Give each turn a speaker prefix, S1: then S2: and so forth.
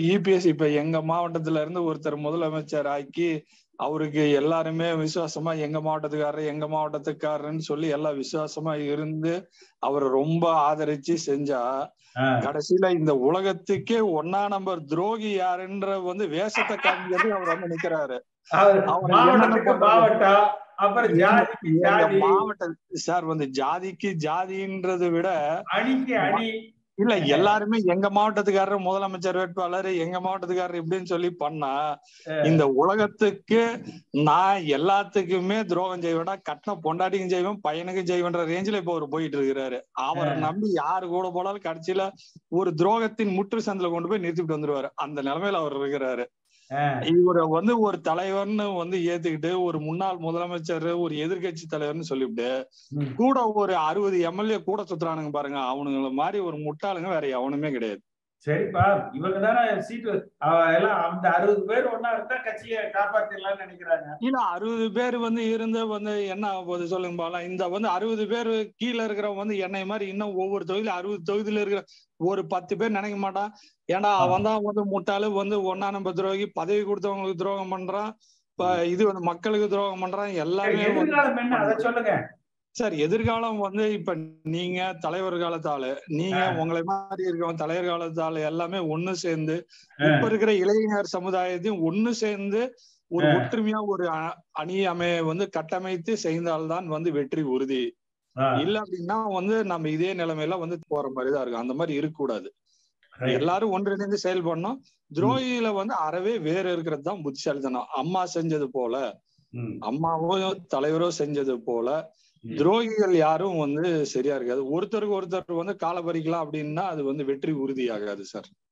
S1: EPS இப்ப எங்க மாவட்டத்துல இருந்து ஒருத்தர் முதலமைச்சர் ஆக்கி அவருக்கு எல்லாருமே விசுவாசமா எங்க மாவட்டத்துக்காரர் எங்க மாவட்டத்துக்காரர்னு சொல்லி எல்லாம் விசுவாசமா இருந்து அவரை ரொம்ப ஆதரிச்சு செஞ்சா கடைசியில இந்த உலகத்துக்கே ஒன்னா நம்பர் துரோகி யாருன்ற வந்து வேஷத்தை காமிக்கிறது அவர் வந்து நிக்கிறாரு
S2: மாவட்டத்துக்கு மாவட்டம் அப்புறம் ஜாதிக்கு ஜாதி
S1: மாவட்ட சார் வந்து ஜாதிக்கு ஜாதின்றதை விட
S2: அணிக்கு அணி
S1: இல்ல எல்லாருமே எங்க மாவட்டத்துக்காரர் முதலமைச்சர் வேட்பாளர் எங்க மாவட்டத்துக்காரர் இப்படின்னு சொல்லி பண்ணா இந்த உலகத்துக்கு நான் எல்லாத்துக்குமே துரோகம் செய்வேடா கட்டின பொண்டாட்டிக்கும் செய்வேன் பையனுக்கும் செய்வேன்ற ரேஞ்சில இப்ப அவர் போயிட்டு இருக்கிறாரு அவரை நம்பி யாரு கூட போனாலும் கடைசியில ஒரு துரோகத்தின் முற்று சந்தில கொண்டு போய் நிறுத்திட்டு வந்துருவாரு அந்த நிலைமையில அவர் இருக்கிறாரு இவரை வந்து ஒரு தலைவர்னு வந்து ஏத்துக்கிட்டு ஒரு முன்னாள் முதலமைச்சர் ஒரு எதிர்கட்சி தலைவர்னு சொல்லிவிட்டு கூட ஒரு அறுபது எம்எல்ஏ கூட சுத்துறானுங்க பாருங்க அவனுங்கள மாதிரி ஒரு முட்டாளுங்க வேற எவனுமே கிடையாது
S2: சரிப்பா இவங்க தானே சீட்டு எல்லாம் அந்த அறுபது பேர் ஒன்னா இருந்தா கட்சியை காப்பாத்திடலாம்னு நினைக்கிறாங்க
S1: இல்ல அறுபது பேர் வந்து இருந்து வந்து என்ன ஆக போகுது சொல்லுங்க பாக்கலாம் இந்த வந்து அறுபது பேர் கீழே இருக்கிறவங்க வந்து என்னை மாதிரி இன்னும் ஒவ்வொரு தொகுதியில அறுபது தொகுதியில இருக்கிற ஒரு பத்து பேர் நினைக்க மாட்டான் ஏன்னா அவன் தான் வந்து முட்டாளு வந்து ஒன்னா நம்ப துரோகி பதவி கொடுத்தவங்களுக்கு துரோகம் பண்றான் இது வந்து மக்களுக்கு துரோகம் பண்றான் எல்லாமே
S2: அதை சொல்லுங்க
S1: சார் எதிர்காலம் வந்து இப்ப நீங்க தலைவர் காலத்தால நீங்க உங்களை மாதிரி இருக்கவங்க தலைவர் காலத்தால எல்லாமே ஒண்ணு சேர்ந்து இப்ப இருக்கிற இளைஞர் சமுதாயத்தையும் ஒண்ணு சேர்ந்து ஒரு ஒற்றுமையா ஒரு அணி அமைய வந்து கட்டமைத்து செய்தால்தான் வந்து வெற்றி உறுதி இல்ல அப்படின்னா வந்து நம்ம இதே நிலைமையில வந்து போற மாதிரிதான் இருக்கும் அந்த மாதிரி இருக்கக்கூடாது எல்லாரும் ஒன்றிணைந்து செயல்படணும் துரோகியில வந்து அறவே வேற இருக்கிறது தான் புத்திசாலித்தனம் அம்மா செஞ்சது போல அம்மாவோ தலைவரோ செஞ்சது போல துரோகிகள் யாரும் வந்து சரியா இருக்காது ஒருத்தருக்கு ஒருத்தர் வந்து கால பறிக்கலாம் அப்படின்னா அது வந்து வெற்றி உறுதியாகாது சார்